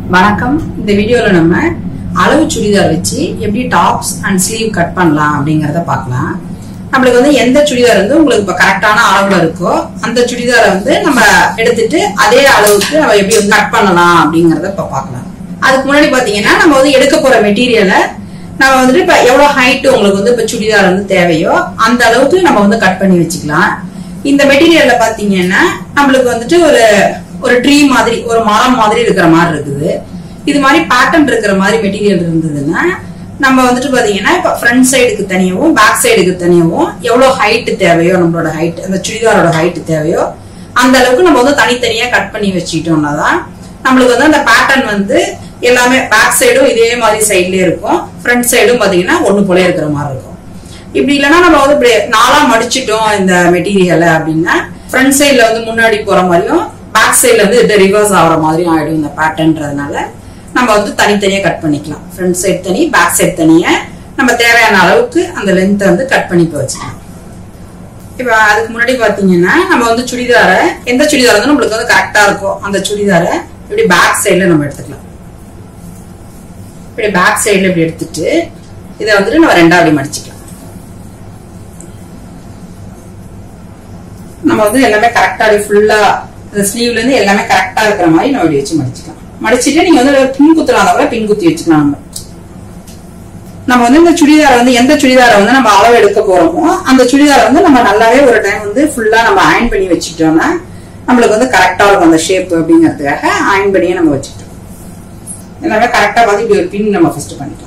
வணக்கம் இந்த வீடியோல நம்ம அளவு சுடிதார் வச்சு எப்படி டாப்ஸ் அண்ட் ஸ்லீவ் கட் பண்ணலாம் அப்படிங்கறத பார்க்கலாம் நம்மளுக்கு வந்து எந்த சுடிதார் வந்து உங்களுக்கு இப்ப கரெக்டான அளவுல இருக்கோ அந்த சுடிதாரை வந்து நம்ம எடுத்துட்டு அதே அளவுக்கு நம்ம எப்படி வந்து கட் பண்ணலாம் அப்படிங்கறத இப்ப பார்க்கலாம் அதுக்கு முன்னாடி பாத்தீங்கன்னா நம்ம வந்து எடுக்க போற மெட்டீரியலை நம்ம வந்துட்டு இப்ப எவ்வளவு ஹைட் உங்களுக்கு வந்து இப்ப சுடிதார் வந்து தேவையோ அந்த அளவுக்கு நம்ம வந்து கட் பண்ணி வச்சுக்கலாம் இந்த மெட்டீரியல்ல பாத்தீங்கன்னா நம்மளுக்கு வந்துட்டு ஒரு ஒரு ட்ரீ மாதிரி ஒரு மரம் மாதிரி இருக்கிற மாதிரி இருக்குது இது மாதிரி பேட்டர்ன் இருக்கிற மாதிரி மெட்டீரியல் இருந்ததுன்னா நம்ம வந்துட்டு பாத்தீங்கன்னா இப்ப ஃப்ரண்ட் சைடுக்கு தனியாவும் பேக் சைடுக்கு தனியாவும் எவ்வளவு ஹைட் தேவையோ நம்மளோட ஹைட் அந்த சுடிதாரோட ஹைட் தேவையோ அந்த அளவுக்கு நம்ம வந்து தனித்தனியா கட் பண்ணி வச்சுக்கிட்டோம்னா தான் நம்மளுக்கு வந்து அந்த பேட்டர்ன் வந்து எல்லாமே பேக் சைடும் இதே மாதிரி சைட்லயே இருக்கும் ஃப்ரண்ட் சைடும் பாத்தீங்கன்னா ஒண்ணு போல இருக்கிற மாதிரி இருக்கும் இப்படி இல்லைன்னா நம்ம வந்து இப்படி நாலா மடிச்சிட்டோம் இந்த மெட்டீரியலை அப்படின்னா ஃப்ரண்ட் சைட்ல வந்து முன்னாடி போற மாதிரியும் பேக் சைட்ல வந்து இது ரிவர்ஸ் ஆகிற மாதிரியும் ஆயிடும் இந்த பேட்டர்ன்றதுனால நம்ம வந்து தனித்தனியா கட் பண்ணிக்கலாம் ஃப்ரண்ட் சைடு தனி பேக் சைடு தனியா நம்ம தேவையான அளவுக்கு அந்த லென்த்தை வந்து கட் பண்ணி இப்போ வச்சுக்கலாம் இப்ப அதுக்கு முன்னாடி பாத்தீங்கன்னா நம்ம வந்து சுடிதாரை எந்த சுடிதார் வந்து நம்மளுக்கு வந்து கரெக்டா இருக்கும் அந்த சுடிதாரை இப்படி பேக் சைடுல நம்ம எடுத்துக்கலாம் இப்படி பேக் சைடுல இப்படி எடுத்துட்டு இதை வந்துட்டு நம்ம ரெண்டா அப்படி மடிச்சுக்கலாம் நம்ம வந்து எல்லாமே கரெக்டா அப்படி ஃபுல்லா அந்த ஸ்லீவ்ல இருந்து எல்லாமே கரெக்டா இருக்கிற மாதிரி நம்ம இப்படி வச்சு மடிச்சுக்கலாம் மடிச்சிட்டு நீங்க வந்து பின் குத்துலாம் கூட பின் குத்தி வச்சுக்கலாம் நம்ம நம்ம வந்து இந்த சுடிதாரை வந்து எந்த சுடிதாரை வந்து நம்ம அளவு எடுக்க போறோமோ அந்த சுடிதாரை வந்து நம்ம நல்லாவே ஒரு டைம் வந்து ஃபுல்லா நம்ம அயன் பண்ணி வச்சுட்டோம்னா நம்மளுக்கு வந்து கரெக்டா இருக்கும் அந்த ஷேப் அப்படிங்கறதுக்காக அயன் பண்ணியே நம்ம வச்சுட்டோம் எல்லாமே கரெக்டா பார்த்து இப்படி ஒரு பின் நம்ம ஃபர்ஸ்ட் பண்ணிக்கலாம்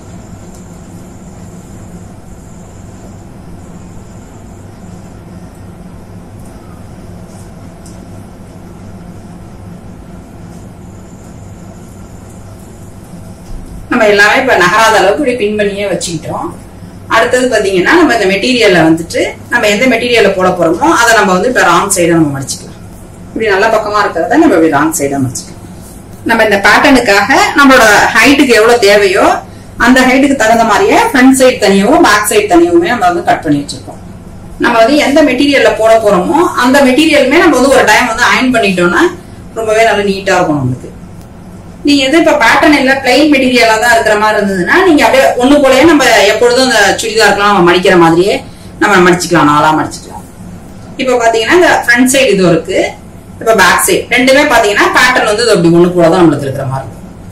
நம்ம எல்லாமே இப்ப நகராத அளவுக்கு இப்படி பின் பண்ணியே வச்சுக்கிட்டோம் அடுத்தது பாத்தீங்கன்னா நம்ம இந்த மெட்டீரியல்ல வந்துட்டு நம்ம எந்த மெட்டீரியல்ல போட போறோமோ அதை நம்ம வந்து இப்ப ராங் சைடா நம்ம மடிச்சுக்கலாம் இப்படி நல்ல பக்கமா இருக்கிறத நம்ம இப்படி ராங் சைடா மடிச்சுக்கலாம் நம்ம இந்த பேட்டர்னுக்காக நம்மளோட ஹைட்டுக்கு எவ்வளவு தேவையோ அந்த ஹைட்டுக்கு தகுந்த மாதிரியே ஃப்ரண்ட் சைடு தனியாவும் பேக் சைடு தனியாவுமே நம்ம வந்து கட் பண்ணி வச்சிருக்கோம் நம்ம வந்து எந்த மெட்டீரியல்ல போட போறோமோ அந்த மெட்டீரியலுமே நம்ம வந்து ஒரு டைம் வந்து அயன் பண்ணிட்டோம்னா ரொம்பவே நல்லா நீட்டா இருக்கும் நம்மளுக்கு நீங்க எது இப்ப பேட்டர்ன் இல்ல பிளைன் மெட்டீரியலா தான் இருக்கிற மாதிரி இருந்ததுன்னா நீங்க அப்படியே ஒண்ணு போலயே நம்ம எப்பொழுதும் அந்த சுடிதாருக்கெல்லாம் நம்ம மடிக்கிற மாதிரியே நம்ம மடிச்சுக்கலாம் நாளா மடிச்சுக்கலாம் இப்ப பாத்தீங்கன்னா இந்த ஃப்ரண்ட் சைடு இது இருக்கு இப்ப பேக் சைடு ரெண்டுமே பாத்தீங்கன்னா பேட்டர்ன் வந்து இது அப்படி ஒண்ணு போல தான் நம்மளுக்கு இருக்கிற மாதிரி இருக்கும்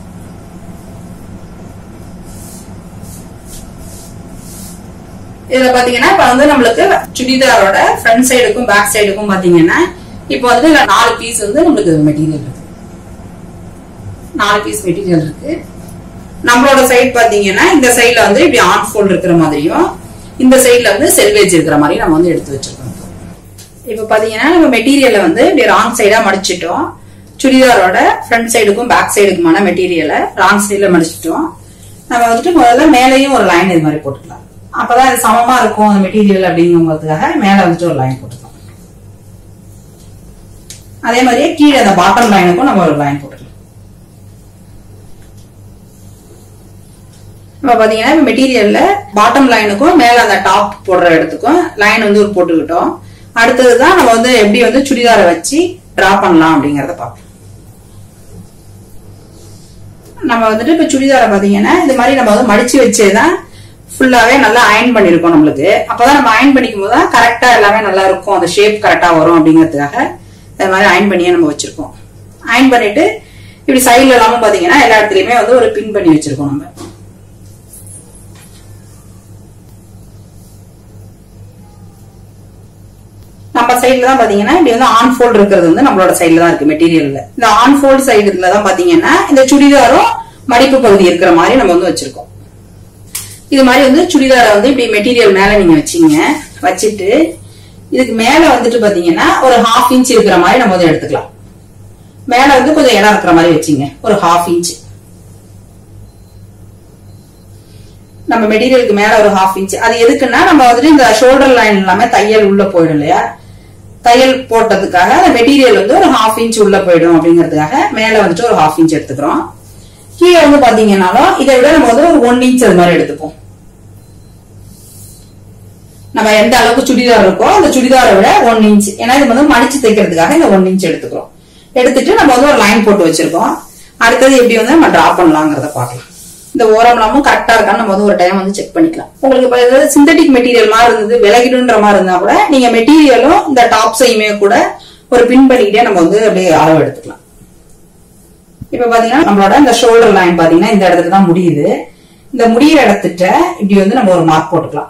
இதுல பாத்தீங்கன்னா இப்ப வந்து நம்மளுக்கு சுடிதாரோட ஃப்ரண்ட் சைடுக்கும் பேக் சைடுக்கும் பாத்தீங்கன்னா இப்போ வந்து இதுல நாலு பீஸ் வந்து நம்மளுக்கு மெட்டீரியல் இருக்கு நாலு பீஸ் மெட்டீரியல் இருக்கு நம்மளோட சைடு பாத்தீங்கன்னா இந்த சைடுல வந்து இப்படி ஆன் ஃபோல்ட் இருக்கிற மாதிரியும் இந்த சைடுல வந்து செல்வேஜ் இருக்கிற மாதிரி நம்ம வந்து எடுத்து வச்சிருக்கோம் இப்ப பாத்தீங்கன்னா நம்ம மெட்டீரியலை வந்து இப்படி ராங் சைடா மடிச்சிட்டோம் சுடிதாரோட ஃப்ரண்ட் சைடுக்கும் பேக் சைடுக்குமான மெட்டீரியலை ராங் சைடுல மடிச்சிட்டோம் நம்ம வந்துட்டு முதல்ல மேலேயும் ஒரு லைன் இது மாதிரி போட்டுக்கலாம் அப்பதான் இது சமமா இருக்கும் அந்த மெட்டீரியல் அப்படிங்கிறதுக்காக மேல வந்துட்டு ஒரு லைன் போட்டுக்கலாம் அதே மாதிரியே கீழே அந்த பாட்டம் லைனுக்கும் நம்ம ஒரு லைன் போட்டுக்கலாம் இப்ப பாத்தீங்கன்னா இப்ப மெட்டீரியல்ல பாட்டம் லைனுக்கும் மேல அந்த டாப் போடுற இடத்துக்கும் லைன் வந்து ஒரு போட்டுக்கிட்டோம் அடுத்ததுதான் நம்ம வந்து எப்படி வந்து சுடிதாரை வச்சு டிரா பண்ணலாம் அப்படிங்கறத பார்ப்போம் நம்ம வந்துட்டு இப்ப சுடிதாரை பாத்தீங்கன்னா இந்த மாதிரி நம்ம வந்து மடிச்சு வச்சேதான் ஃபுல்லாவே நல்லா அயன் பண்ணிருக்கோம் நம்மளுக்கு அப்பதான் நம்ம அயன் பண்ணிக்கும் போது தான் கரெக்டா எல்லாமே நல்லா இருக்கும் அந்த ஷேப் கரெக்டா வரும் அப்படிங்கிறதுக்காக இந்த மாதிரி அயன் பண்ணியே நம்ம வச்சிருக்கோம் அயன் பண்ணிட்டு இப்படி சைட்ல எல்லாமும் பாத்தீங்கன்னா எல்லா இடத்துலயுமே வந்து ஒரு பின் பண்ணி வச்சிருக்கோம் நம்ம நம்ம சைடுல தான் பாத்தீங்கன்னா இப்படி வந்து ஆன் ஃபோல்ட் இருக்கிறது வந்து நம்மளோட சைடுல தான் இருக்கு மெட்டீரியல்ல இந்த ஆன் ஃபோல்ட் சைடுல தான் பாத்தீங்கன்னா இந்த சுடிதாரும் மடிப்பு பகுதி இருக்கிற மாதிரி நம்ம வந்து வச்சிருக்கோம் இது மாதிரி வந்து சுடிதாரை வந்து இப்படி மெட்டீரியல் மேல நீங்க வச்சீங்க வச்சுட்டு இதுக்கு மேல வந்துட்டு பாத்தீங்கன்னா ஒரு ஹாஃப் இன்ச் இருக்கிற மாதிரி நம்ம வந்து எடுத்துக்கலாம் மேல வந்து கொஞ்சம் இடம் இருக்கிற மாதிரி வச்சுங்க ஒரு ஹாஃப் இன்ச் நம்ம மெட்டீரியலுக்கு மேல ஒரு ஹாஃப் இன்ச் அது எதுக்குன்னா நம்ம வந்துட்டு இந்த ஷோல்டர் லைன் எல்லாமே தையல் உள்ள போயிடும் இல்லையா தையல் போட்டதுக்காக அந்த மெட்டீரியல் வந்து ஒரு ஹாஃப் இன்ச் உள்ள போயிடும் அப்படிங்கிறதுக்காக மேல வந்துட்டு ஒரு ஹாஃப் இன்ச் எடுத்துக்கிறோம் கீழே வந்து பாத்தீங்கன்னாலும் இதை விட நம்ம வந்து ஒரு ஒன் இன்ச் அது மாதிரி எடுத்துப்போம் நம்ம எந்த அளவுக்கு சுடிதார் இருக்கோ அந்த சுடிதாரை விட ஒன் இன்ச் ஏன்னா இது வந்து மடிச்சு தைக்கிறதுக்காக இந்த ஒன் இன்ச் எடுத்துக்கிறோம் எடுத்துட்டு நம்ம வந்து ஒரு லைன் போட்டு வச்சிருக்கோம் அடுத்தது எப்படி வந்து நம்ம டிரா பண்ணலாங்கிறத பார்க்கலாம் இந்த ஓரம்லாமும் கரெக்டா இருக்கான்னு நம்ம வந்து ஒரு டைம் வந்து செக் பண்ணிக்கலாம் உங்களுக்கு இப்போ ஏதாவது சிந்தட்டிக் மெட்டீரியல் மாதிரி இருந்தது விலகிடுன்ற மாதிரி இருந்தா கூட நீங்க மெட்டீரியலும் இந்த டாப்ஸையுமே கூட ஒரு பின் பண்ணிக்கிட்டே நம்ம வந்து அப்படியே அளவு எடுத்துக்கலாம் இப்ப பாத்தீங்கன்னா நம்மளோட இந்த ஷோல்டர் லைன் பாத்தீங்கன்னா இந்த இடத்துல தான் முடியுது இந்த முடியிற இடத்துட்ட இப்படி வந்து நம்ம ஒரு மார்க் போட்டுக்கலாம்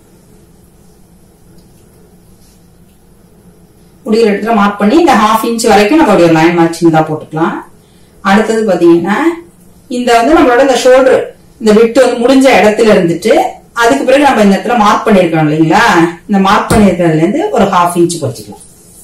முடியிற இடத்துல மார்க் பண்ணி இந்த ஹாஃப் இன்ச் வரைக்கும் நம்ம அப்படியே லைன் மேட்சிங் தான் போட்டுக்கலாம் அடுத்தது பாத்தீங்கன்னா இந்த வந்து நம்மளோட இந்த ஷோல்டர் இந்த விட்டு வந்து முடிஞ்ச இடத்துல இருந்துட்டு அதுக்கு பிறகு நம்ம இந்த இடத்துல மார்க் பண்ணிருக்கோம் இல்லைங்களா இந்த மார்க் பண்ணிருக்கிறதுல இருந்து ஒரு ஹாஃப் இன்ச் வச்சுக்கலாம்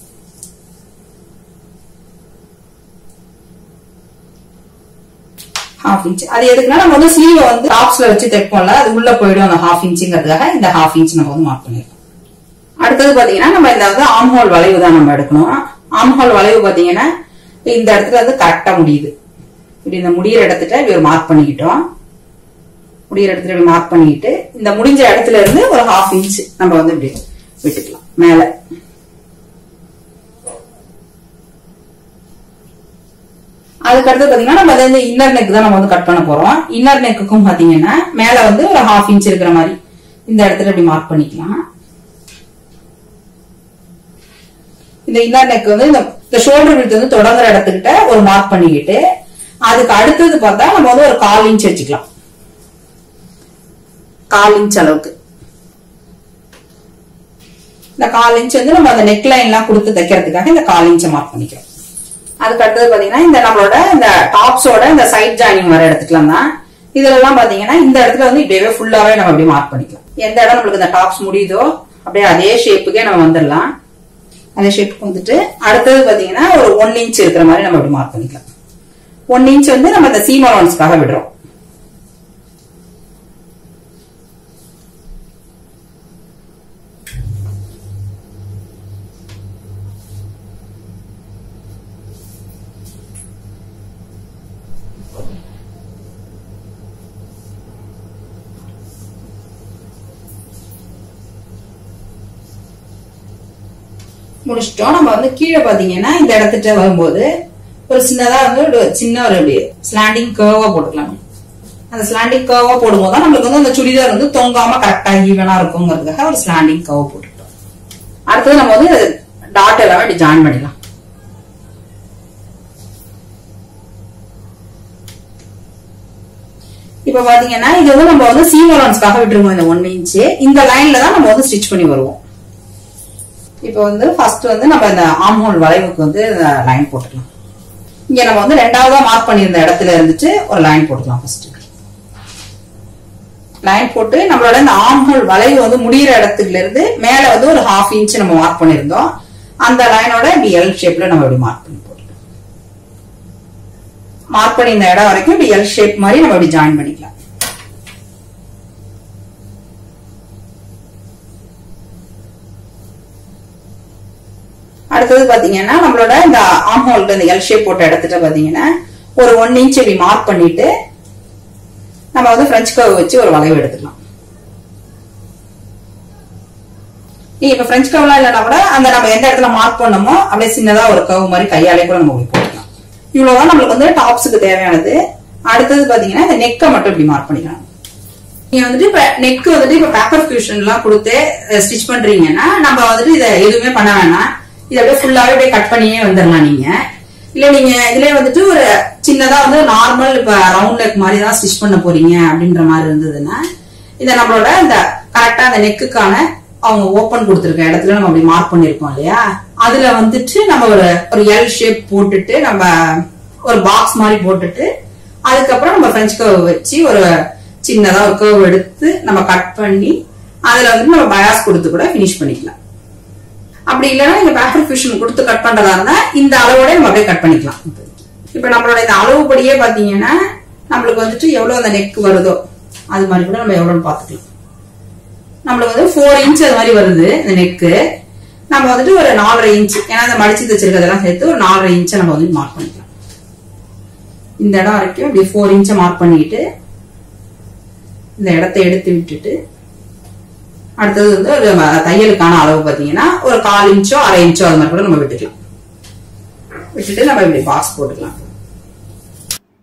ஹாஃப் இன்ச் அது எதுக்குன்னா நம்ம வந்து ஸ்லீவ வந்து டாப்ஸ்ல வச்சு தைப்போம்ல அது உள்ள போயிடும் அந்த ஹாஃப் இன்ச்சுங்கிறதுக்காக இந்த ஹாஃப் இன்ச் நம்ம வந்து மார்க் பண்ணிருக்கோம் அடுத்தது பாத்தீங்கன்னா நம்ம இந்த வந்து ஆம் ஹோல் வளைவு தான் நம்ம எடுக்கணும் ஆம் ஹோல் வளைவு பாத்தீங்கன்னா இந்த இடத்துல வந்து கரெக்டா முடியுது இப்படி இந்த முடியிற இடத்துல இப்படி ஒரு மார்க் பண்ணிக்கிட்டோம் முடியிற இடத்துல இப்படி மார்க் பண்ணிக்கிட்டு இந்த முடிஞ்ச இடத்துல இருந்து ஒரு ஹாஃப் இன்ச் நம்ம வந்து இப்படி விட்டுக்கலாம் மேல அதுக்கு அடுத்து பாத்தீங்கன்னா நம்ம வந்து இன்னர் நெக் தான் நம்ம வந்து கட் பண்ண போறோம் இன்னர் நெக்குக்கும் பாத்தீங்கன்னா மேல வந்து ஒரு ஹாஃப் இன்ச் இருக்கிற மாதிரி இந்த இடத்துல இப்படி மார்க் பண்ணிக்கலாம் இந்த இன்னர் நெக் வந்து இந்த இந்த ஷோல்டர் விழுத்து வந்து தொடங்குற இடத்துக்கிட்ட ஒரு மார்க் பண்ணிக்கிட்டு அதுக்கு அடுத்தது பார்த்தா நம்ம வந்து ஒரு கால் இன்ச் வச்சுக்கலாம் கால் இன்ச் அளவுக்கு இந்த கால் இன்ச் வந்து நம்ம அந்த நெக் லைன் எல்லாம் கொடுத்து தைக்கிறதுக்காக இந்த கால் இன்ச்சை மார்க் பண்ணிக்கிறோம் அதுக்கு அடுத்தது பாத்தீங்கன்னா இந்த நம்மளோட இந்த டாப்ஸோட இந்த சைட் ஜாயினிங் வர இடத்துக்குலாம் தான் இதுல எல்லாம் பாத்தீங்கன்னா இந்த இடத்துல வந்து இப்படியே ஃபுல்லாவே நம்ம அப்படி மார்க் பண்ணிக்கலாம் எந்த இடம் நம்மளுக்கு இந்த டாப்ஸ் முடியுதோ அப்படியே அதே ஷேப்புக்கே நம்ம வந்துடலாம் அதே ஷேப்புக்கு வந்துட்டு அடுத்தது பாத்தீங்கன்னா ஒரு ஒன் இன்ச் இருக்கிற மாதிரி நம்ம அப்படி மார்க் பண்ணிக்கலாம் ஒன் இன்ச் வந்து நம்ம இந்த சீம் அலவன்ஸ்க்காக விடுறோம் முடிச்சிட்டோம் நம்ம வந்து கீழே பாத்தீங்கன்னா இந்த இடத்துட்ட வரும்போது ஒரு சின்னதா வந்து ஒரு சின்ன ஒரு இப்படி ஸ்லாண்டிங் கர்வா போட்டுக்கலாம் அந்த ஸ்லாண்டிங் கர்வா போடும்போது தான் நம்மளுக்கு வந்து அந்த சுடிதார் வந்து தொங்காம கரெக்டா ஈவனா இருக்குங்கிறதுக்காக ஒரு ஸ்லாண்டிங் கர்வ் போட்டுட்டோம் அடுத்தது நம்ம வந்து டாட் எல்லாமே இப்படி ஜாயின் பண்ணிடலாம் இப்ப பாத்தீங்கன்னா இது வந்து நம்ம வந்து சீமோலன்ஸ்க்காக விட்டுருவோம் இந்த ஒன் இன்ச் இந்த லைன்ல தான் நம்ம வந்து ஸ்டிச் பண்ணி வருவோம் இப்போ வந்து ஃபர்ஸ்ட் வந்து நம்ம இந்த ஆம்ஹோல் வளைவுக்கு வந்து லைன் போட்டுக்கலாம் இங்க நம்ம வந்து ரெண்டாவதா மார்க் பண்ணியிருந்த இடத்துல இருந்துட்டு ஒரு லைன் போட்டுக்கலாம் ஃபர்ஸ்ட் லைன் போட்டு நம்மளோட இந்த ஆம்ஹோல் வளைவு வந்து முடியிற இடத்துல இருந்து மேல வந்து ஒரு ஹாஃப் இன்ச் நம்ம மார்க் பண்ணியிருந்தோம் அந்த லைனோட இப்படி எல் ஷேப்ல நம்ம இப்படி மார்க் பண்ணி போட்டுக்கலாம் மார்க் பண்ணி இந்த இடம் வரைக்கும் இப்படி எல் ஷேப் மாதிரி நம்ம இப்படி ஜாயின் பண்ணிக்கலாம் அடுத்தது பாத்தீங்கன்னா நம்மளோட இந்த ஆம் ஹோல்ல இந்த எல் ஷேப் போட்ட இடத்துல பாத்தீங்கன்னா ஒரு ஒன் இன்ச் இப்படி மார்க் பண்ணிட்டு நம்ம வந்து பிரெஞ்ச் கர்வ் வச்சு ஒரு வளைவு எடுத்துக்கலாம் நீ இப்ப பிரெஞ்ச் கர்வ்லாம் இல்லைன்னா கூட அந்த நம்ம எந்த இடத்துல மார்க் பண்ணமோ அப்படியே சின்னதா ஒரு கர்வ் மாதிரி கையாலே கூட நம்ம போட்டுக்கலாம் இவ்வளவுதான் நம்மளுக்கு வந்து டாப்ஸுக்கு தேவையானது அடுத்தது பாத்தீங்கன்னா இந்த நெக்கை மட்டும் இப்படி மார்க் பண்ணிக்கலாம் நீங்க வந்துட்டு இப்ப நெக் வந்துட்டு இப்ப பேப்பர் ஃபியூஷன் எல்லாம் கொடுத்து ஸ்டிச் பண்றீங்கன்னா நம்ம வந்துட்டு இதை எதுவுமே பண்ண வேணாம் இதை அப்படியே ஃபுல்லாவே அப்படியே கட் பண்ணியே வந்துடலாம் நீங்க இல்ல நீங்க இதுலயே வந்துட்டு ஒரு சின்னதா வந்து நார்மல் இப்ப ரவுண்ட் நெக் மாதிரி தான் ஸ்டிச் பண்ண போறீங்க அப்படின்ற மாதிரி இருந்ததுன்னா இத நம்மளோட இந்த கரெக்டா அந்த நெக்குக்கான அவங்க ஓபன் கொடுத்துருக்க இடத்துல நம்ம அப்படி மார்க் பண்ணிருக்கோம் இல்லையா அதுல வந்துட்டு நம்ம ஒரு ஒரு எல் ஷேப் போட்டுட்டு நம்ம ஒரு பாக்ஸ் மாதிரி போட்டுட்டு அதுக்கப்புறம் நம்ம பிரெஞ்ச் கர்வ் வச்சு ஒரு சின்னதா ஒரு கர்வ் எடுத்து நம்ம கட் பண்ணி அதுல வந்து நம்ம பயாஸ் கொடுத்து கூட பினிஷ் பண்ணிக்கலாம் அப்படி இல்லைன்னா நீங்க பேப்பர் ஃபியூஷன் கொடுத்து கட் பண்றதா இருந்தா இந்த அளவோட நம்ம அப்படியே கட் பண்ணிக்கலாம் இப்ப நம்மளோட இந்த அளவுப்படியே பாத்தீங்கன்னா நம்மளுக்கு வந்துட்டு எவ்வளவு அந்த நெக் வருதோ அது மாதிரி கூட நம்ம எவ்வளவுன்னு பாத்துக்கலாம் நம்மளுக்கு வந்து ஃபோர் இன்ச் அது மாதிரி வருது இந்த நெக்கு நம்ம வந்துட்டு ஒரு நாலரை இன்ச் ஏன்னா இந்த மடிச்சு தச்சிருக்கிறதெல்லாம் சேர்த்து ஒரு நாலரை இன்ச்சை நம்ம வந்து மார்க் பண்ணிக்கலாம் இந்த இடம் வரைக்கும் இப்படி ஃபோர் இன்ச்சை மார்க் பண்ணிட்டு இந்த இடத்த எடுத்து விட்டுட்டு அடுத்தது வந்து ஒரு தையலுக்கான அளவு பாத்தீங்கன்னா ஒரு கால் இன்ச்சோ அரை இன்ச்சோ அது மாதிரி கூட நம்ம விட்டுக்கலாம் விட்டுட்டு நம்ம இப்படி பாக்ஸ் போட்டுக்கலாம்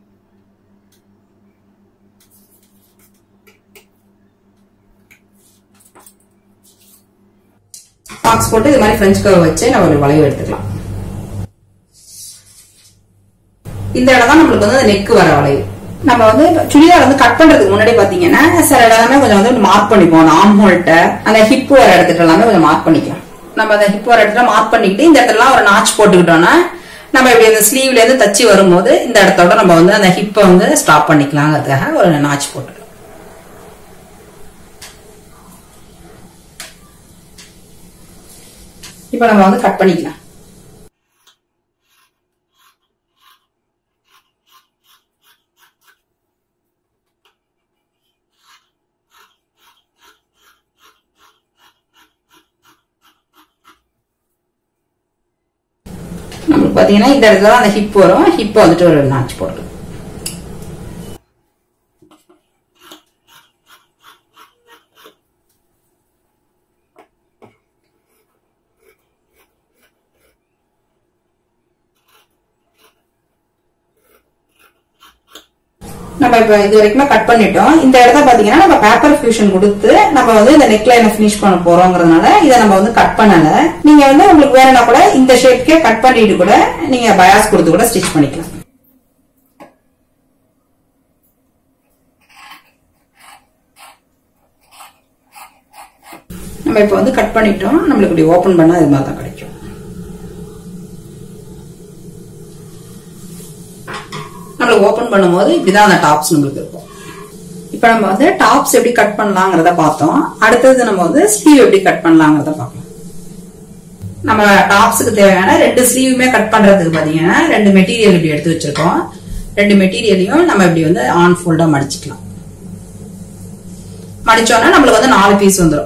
மார்க்ஸ் போட்டு இது மாதிரி ஃப்ரெஞ்ச் கர்வ் வச்சு நம்ம ஒரு வளைவு எடுத்துக்கலாம் இந்த இடம் தான் நம்மளுக்கு வந்து நெக் வர வளைவு நம்ம வந்து சுடிதார் வந்து கட் பண்றதுக்கு முன்னாடி பாத்தீங்கன்னா சில எல்லாமே கொஞ்சம் வந்து மார்க் பண்ணிப்போம் அந்த ஆம் ஹோல்ட்ட அந்த ஹிப் வர இடத்துல எல்லாமே கொஞ்சம் மார்க் பண்ணிக்கலாம் நம்ம அந்த ஹிப் வர இடத்துல மார்க் பண்ணிக்கிட்டு இந்த இடத்துல ஒரு நாச் போட்டுக்கிட்டோம்னா நம்ம இப்படி அந்த ஸ்லீவ்ல இருந்து தச்சு வரும்போது இந்த இடத்தோட நம்ம வந்து அந்த ஹிப்பை வந்து ஸ்டாப் பண்ணிக்கலாங்கிறதுக்காக ஒரு நாச் போட்டுக்கலாம் இப்போ நம்ம வந்து கட் பண்ணிக்கலாம் நம்மளுக்கு பாத்தீங்கன்னா இந்த இடத்துல தான் அந்த ஹிப் வரும் ஹிப் வந்துட்டு ஒரு நாச்சு போட்டுக்கலாம் நம்ம இப்ப இது வரைக்குமே கட் பண்ணிட்டோம் இந்த இடத்த பாத்தீங்கன்னா நம்ம பேப்பர் ஃபியூஷன் கொடுத்து நம்ம வந்து இந்த நெக் லைனை ஃபினிஷ் பண்ண போறோங்கிறதுனால இதை நம்ம வந்து கட் பண்ணல நீங்க வந்து உங்களுக்கு வேணும்னா கூட இந்த ஷேப்க்கே கட் பண்ணிட்டு கூட நீங்க பயாஸ் கொடுத்து கூட ஸ்டிச் பண்ணிக்கலாம் நம்ம இப்ப வந்து கட் பண்ணிட்டோம் நம்மளுக்கு இப்படி ஓபன் பண்ணா இது மாதிரி தான் கிடைக்கும் நம்மளுக்கு ஓபன் பண்ணும்போது இப்படிதான் அந்த டாப்ஸ் நம்மளுக்கு இருக்கும் இப்ப நம்ம வந்து டாப்ஸ் எப்படி கட் பண்ணலாங்கிறத பார்த்தோம் அடுத்தது நம்ம வந்து ஸ்லீவ் எப்படி கட் பண்ணலாங்கிறத பார்க்கலாம் நம்ம டாப்ஸுக்கு தேவையான ரெண்டு ஸ்லீவுமே கட் பண்றதுக்கு பாத்தீங்கன்னா ரெண்டு மெட்டீரியல் இப்படி எடுத்து வச்சிருக்கோம் ரெண்டு மெட்டீரியலையும் நம்ம இப்படி வந்து ஆன் ஃபோல்டா மடிச்சுக்கலாம் மடிச்சோன்னா நம்மளுக்கு வந்து நாலு பீஸ் வந்துடும்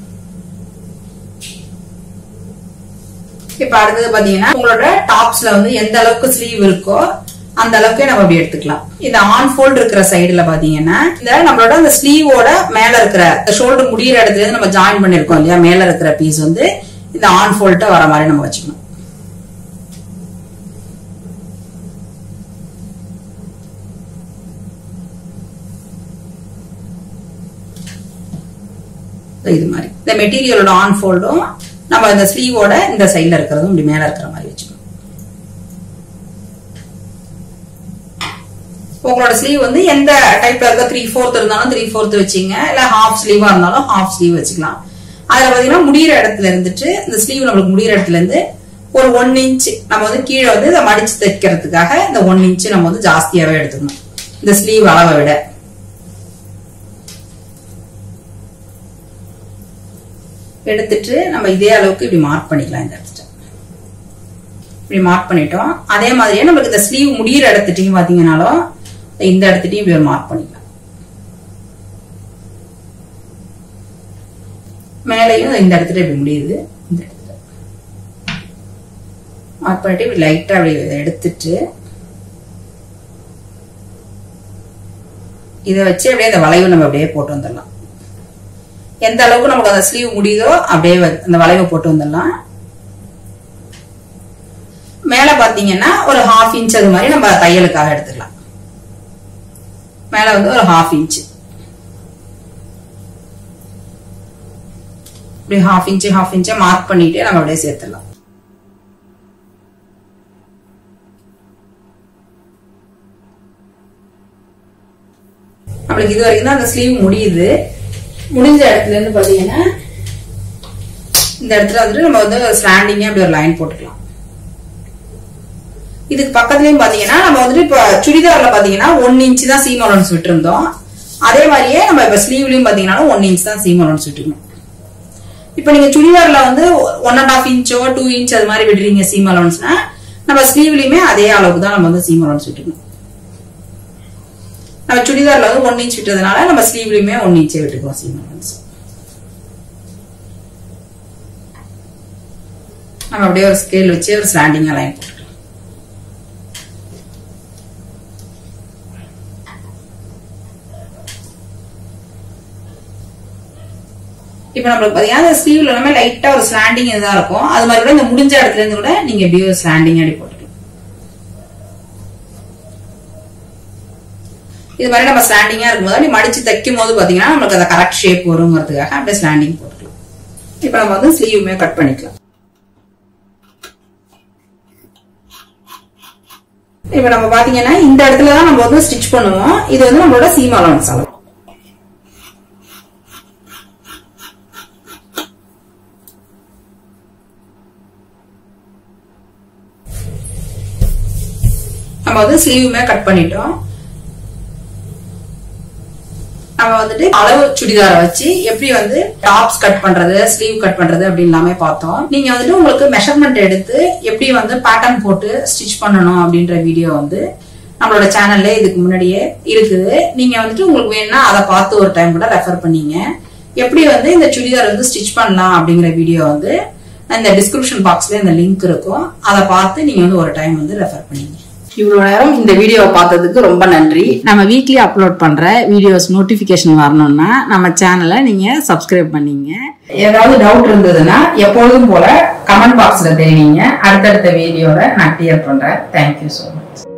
இப்ப அடுத்தது பாத்தீங்கன்னா உங்களோட டாப்ஸ்ல வந்து எந்த அளவுக்கு ஸ்லீவ் இருக்கோ அந்த அளவுக்கு நம்ம அப்படி எடுத்துக்கலாம் இந்த ஆன் ஃபோல்ட் இருக்கிற சைடுல பாத்தீங்கன்னா இந்த நம்மளோட அந்த ஸ்லீவோட மேல இருக்கிற ஷோல்டர் முடியிற இடத்துல இருந்து நம்ம ஜாயின் பண்ணிருக்கோம் இல்லையா மேல இருக்கிற பீஸ் வந்து இந்த ஆன் ஃபோல்ட்ட வர மாதிரி நம்ம வச்சுக்கணும் இது மாதிரி இந்த மெட்டீரியலோட ஆன் ஃபோல்டும் நம்ம இந்த ஸ்லீவோட இந்த சைட்ல இருக்கிறதும் இப்படி மேல இருக்கிற மாதிரி வச்சுக்கணும் உங்களோட ஸ்லீவ் வந்து எந்த டைப்ல இருக்க த்ரீ ஃபோர்த் இருந்தாலும் த்ரீ ஃபோர்த் வச்சுங்க இல்ல ஹாஃப் ஸ்லீவா இருந்தாலும் ஹாஃப் ஸ்லீவ் வச்சுக்கலாம் அதுல பாத்தீங்கன்னா முடியிற இடத்துல இருந்துட்டு இந்த ஸ்லீவ் நம்மளுக்கு முடியிற இடத்துல இருந்து ஒரு ஒன் இன்ச் நம்ம வந்து கீழே வந்து இதை மடிச்சு தைக்கிறதுக்காக இந்த ஒன் இன்ச் நம்ம வந்து ஜாஸ்தியாவே எடுத்துக்கணும் இந்த ஸ்லீவ் அளவை விட எடுத்துட்டு நம்ம இதே அளவுக்கு இப்படி மார்க் பண்ணிக்கலாம் இந்த இடத்துல இப்படி மார்க் பண்ணிட்டோம் அதே மாதிரியே நமக்கு இந்த ஸ்லீவ் முடியிற இடத்துட்டையும் பாத்தீங்கன்னாலும் இந்த இடத்துட்டையும் இப்படி ஒரு மார்க் பண்ணிக்கலாம் மேலையும் இந்த இடத்துல இப்படி முடியுது இந்த இடத்துல மார்க் பண்ணிட்டு இப்படி லைட்டா அப்படி இதை எடுத்துட்டு இதை வச்சு அப்படியே இந்த வளைவு நம்ம அப்படியே போட்டு வந்துடலாம் எந்த அளவுக்கு நமக்கு அந்த ஸ்லீவ் முடியுதோ அப்படியே வ- அந்த வளைவை போட்டு வந்துடலாம் மேல பாத்தீங்கன்னா ஒரு ஹாஃப் இன்ச் அது மாதிரி நம்ம தையலுக்காக எடுத்துக்கலாம் மேல வந்து ஒரு ஹாஃப் இன்ச் இப்படி ஹாஃப் இன்ச் ஹாஃப் இன்ச்சை மார்க் பண்ணிட்டு நம்ம அப்படியே சேர்த்துடலாம் நம்மளுக்கு இது வரைக்கும் தான் அந்த ஸ்லீவ் முடியுது முடிஞ்ச இடத்துல இருந்து பாத்தீங்கன்னா இந்த இடத்துல வந்துட்டு நம்ம வந்து ஸ்லாண்டிங்கா அப்படி ஒரு லைன் போட்டுக்கலாம் இதுக்கு பக்கத்துலயும் பாத்தீங்கன்னா நம்ம வந்துட்டு இப்ப சுடிதார்ல பாத்தீங்கன்னா ஒன் இன்ச் தான் சீம் அலோன்ஸ் விட்டுருந்தோம் அதே மாதிரியே நம்ம இப்ப ஸ்லீவ்லயும் பாத்தீங்கன்னா ஒன் இன்ச் தான் சீம் அலோன்ஸ் விட்டுக்கணும் இப்ப நீங்க சுடிதார்ல வந்து ஒன் அண்ட் ஆஃப் இன்ச்சோ டூ இன்ச் அது மாதிரி விடுறீங்க சீம் அலோன்ஸ்னா நம்ம ஸ்லீவ்லயுமே அதே அளவுக்கு தான் நம்ம வந்து சீம் அலோன்ஸ் விட்டுக்கணும் நம்ம சுடிதார்ல வந்து ஒன் இன்ச் விட்டதுனால நம்ம ஸ்லீவ்லயுமே ஒன் இன்ச்சே விட்டுக்குவோம் சீம் அலோன்ஸ் நம்ம அப்படியே ஒரு ஸ்கேல் வச்சு ஒரு ஸ்லாண்டிங்கா லைன் போட்டுக்கலாம் இப்ப நம்மளுக்கு பாத்தீங்கன்னா ஸ்லீவ்ல எல்லாமே லைட்டா ஒரு ஸ்லாண்டிங் இதா இருக்கும் அது மாதிரி கூட இந்த முடிஞ்ச இடத்துல இருந்து கூட நீங்க எப்படியோ ஒரு ஸ்லாண்டிங் அடி போட்டுக்கலாம் இது மாதிரி நம்ம ஸ்லாண்டிங்கா இருக்கும்போது அப்படி மடிச்சு தைக்கும் போது பாத்தீங்கன்னா நம்மளுக்கு அந்த கரெக்ட் ஷேப் வருங்கிறதுக்காக அப்படியே ஸ்லாண்டிங் போட்டுக்கலாம் இப்போ நம்ம வந்து ஸ்லீவுமே கட் பண்ணிக்கலாம் இப்போ நம்ம பாத்தீங்கன்னா இந்த இடத்துல தான் நம்ம வந்து ஸ்டிச் பண்ணுவோம் இது வந்து நம்மளோட சீம் அலவன்ஸ் அளவு நம்ம வந்து ஸ்லீவுமே கட் பண்ணிட்டோம் நம்ம வந்துட்டு அளவு சுடிதாரை வச்சு எப்படி வந்து டாப்ஸ் கட் பண்றது ஸ்லீவ் கட் பண்றது அப்படின்னு எல்லாமே பார்த்தோம் நீங்க வந்துட்டு உங்களுக்கு மெஷர்மெண்ட் எடுத்து எப்படி வந்து பேட்டர்ன் போட்டு ஸ்டிச் பண்ணணும் அப்படின்ற வீடியோ வந்து நம்மளோட சேனல்ல இதுக்கு முன்னாடியே இருக்குது நீங்க வந்துட்டு உங்களுக்கு வேணும்னா அதை பார்த்து ஒரு டைம் கூட ரெஃபர் பண்ணீங்க எப்படி வந்து இந்த சுடிதார் வந்து ஸ்டிச் பண்ணலாம் அப்படிங்கிற வீடியோ வந்து இந்த டிஸ்கிரிப்ஷன் பாக்ஸ்ல இந்த லிங்க் இருக்கும் அதை பார்த்து நீங்க வந்து ஒரு டைம் வந்து ரெஃபர் பண்ணீங்க இவ்வளவு நேரம் இந்த வீடியோவை பார்த்ததுக்கு ரொம்ப நன்றி நம்ம வீக்லி அப்லோட் பண்ற வீடியோஸ் நோட்டிபிகேஷன் வரணும்னா நம்ம சேனலை நீங்க சப்ஸ்கிரைப் பண்ணீங்க ஏதாவது டவுட் இருந்ததுன்னா எப்பொழுதும் போல கமெண்ட் பாக்ஸ்ல தெரிவிங்க அடுத்தடுத்த வீடியோவை நான் கிளியர் பண்றேன் தேங்க்யூ ஸோ மச்